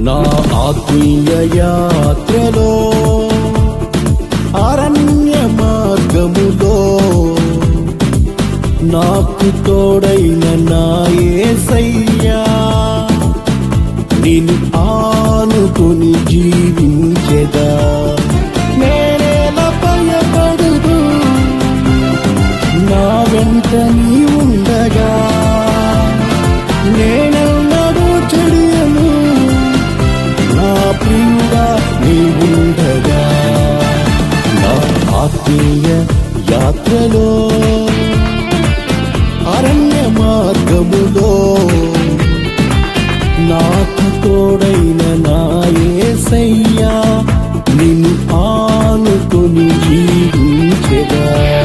నా ఆత్మీయ యాత్రలో అరణ్య మార్గములో నాకు తోడైన నా యేసయ్యా నేను ఆనుకుని జీవించెదా నేనేలా భయపడదు నా వెంట నీ ఉండగా నేనెన్నడూ చెడియను నా ప్రియుడా నీ ఉండగా నా ఆత్మీయ యాత్రలో అరణ్య మార్గములో నాకు తోడైన నా యేసయ్యా నిన్ను ఆనుకొని జీవించెదా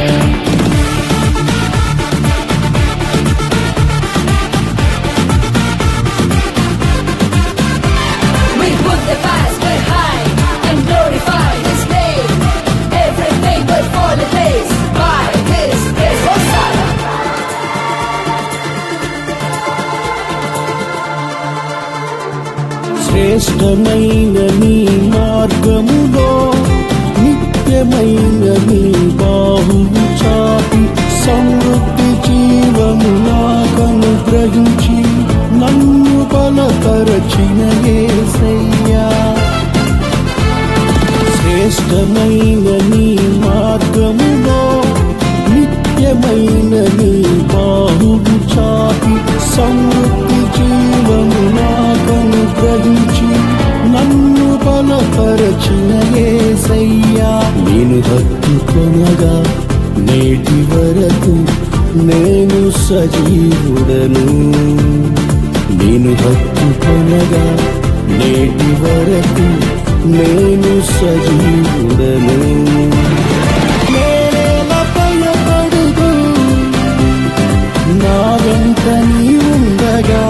We put the past behind and glorify His name. Everything will fall in place by His grace. Hosanna. శ్రేష్టమైన నీ మార్గములో నిత్యమైన నీ బాహువు చాపి సమృద్ధి జీవము నాకను గ్రహించి నన్ను బలపరచిన యేసయ్యా శ్రేష్టమైన నీ మార్గములో నిత్యమైన నీ బాహువు చాపి సమృద్ధి జీవము నాకను గ్రహించి నన్ను బలపరచిన యేసయ్యా నేను హత్తుకొనగా నేటి వరకు నేను సజీవుడను నేను హత్తుకొనగా నేటి వరకు నేను సజీవుడను నేనేలా భయపడదు నా వెంట నీ ఉండగా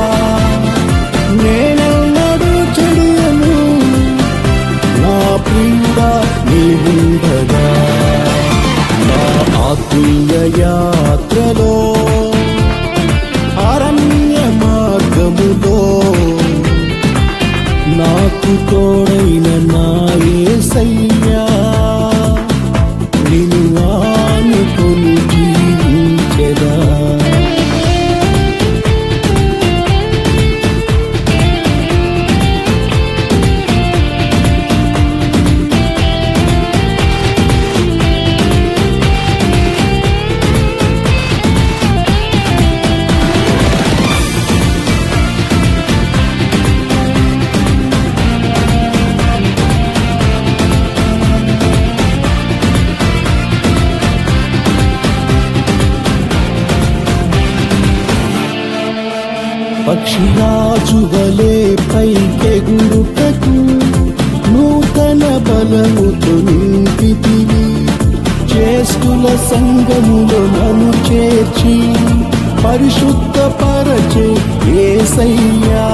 నేనెన్నడూ చెడియను నా ప్రియుడా నీ ఉండగా నా ఆత్మీయ యాత్రలో అరణ్య మార్గములో నాకు తోడైన నా యేసయ్యా నిన్ను ఆనుకొని జీవించెదా పక్షిరాజు వలే పైకెగురుటకు నూతన బలముతో నింపితివి చేస్తుల సంగములో నన్ను చేర్చి పరిశుద్ధ పరచే ఏసయ్యా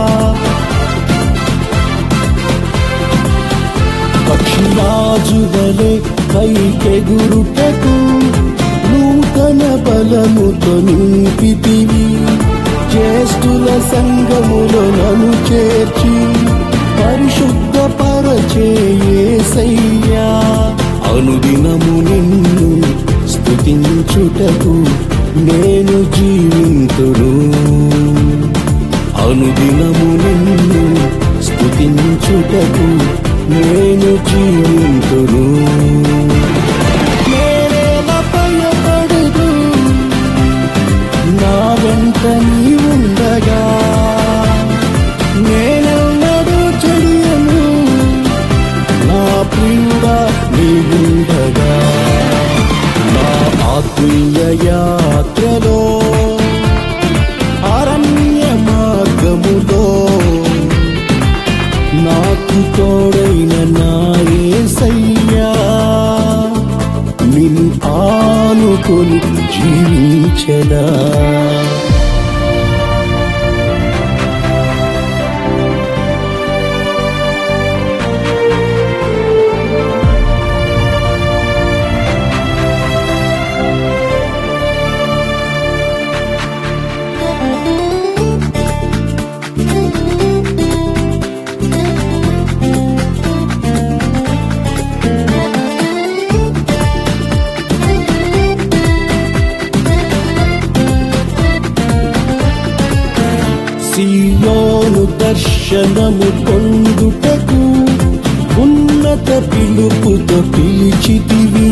పక్షిరాజు వలె పైకెగురుటకు నూతన బలముతో నింపితివి జ్యేష్ఠుల సంగములో నన్ను చేర్చి పరిశుద్ధ పరచేసయ్యా అనుదినము నిన్ను స్తుతించుటకు నేను జీవింతును అనుదినము నిన్ను స్తుతించుటకు నేను జీవింతును నేనేలా భయపడదు నా వెంట నీ ఉండగా నేనెన్నడూ చెడియను నా ప్రియుడా నీ ఉండగా నా ఆత్మీయ యాత్రలో అరణ్య మార్గములో నాకు తోడైన నా యేసయ్యా నిన్ను ఆనుకొని జీవించదా దర్శనము పొందుటకు ఉన్నత పిలుపుతో పిలిచితివి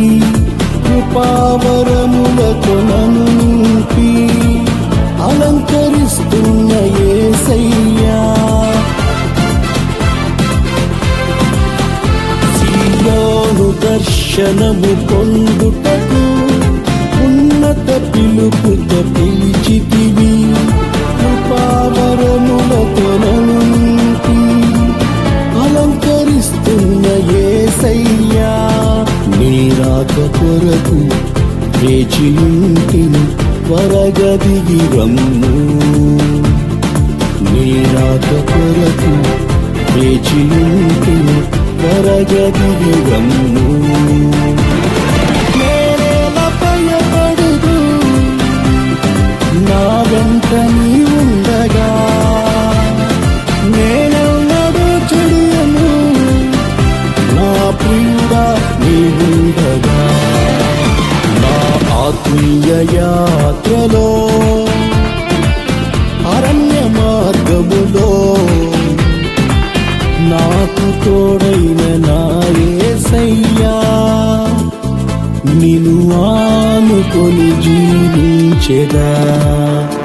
కృపావరములతో నన్ను నింపి అలంకరిస్తున్న ఏసయ్యా సీయోను దర్శనము పొందుటకు ఉన్నత పిలుపుతో పిలిచితివి కృపావరములతో నన్ను నింపి అలంకరిస్తున్న ఏసయ్యా నీ రాక కొరకు వేచియుంటిని వరగదిగి రమ్ము నీ రాక కొరకు వేచియుంటిని వరగదిగి రమ్ము నేనేలా భయపడదు నా వెంట నీ ఉండగా నేనెన్నడూ చెడియను నా ప్రియుడా నీ ఉండగా నా ఆత్మీయ యాత్రలో అరణ్య మార్గములో నాకు తోడైన నాయసయ్యా నిన్ను ఆనుకొని జీవించెదా